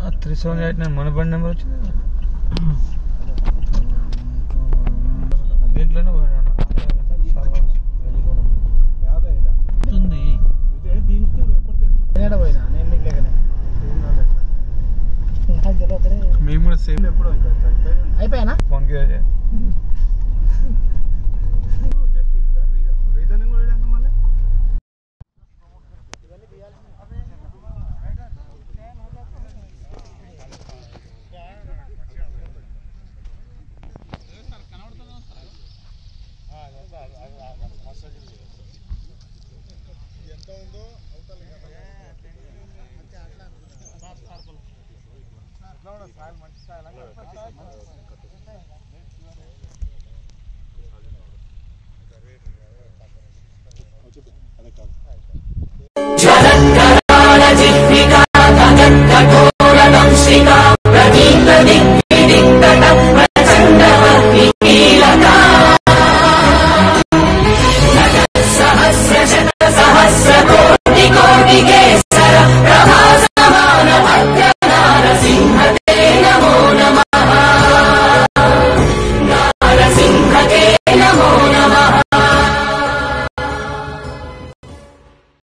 Three seven eight nine మన బండి number వచ్చింది దీంట్లోనే పోయినా ఉంది నేడ పోయినా నేను మీకు లేకనే నాకు తెలియదులే. మేము కూడా సేమ్ అయిపోయానా ఫోన్కి చెప్పు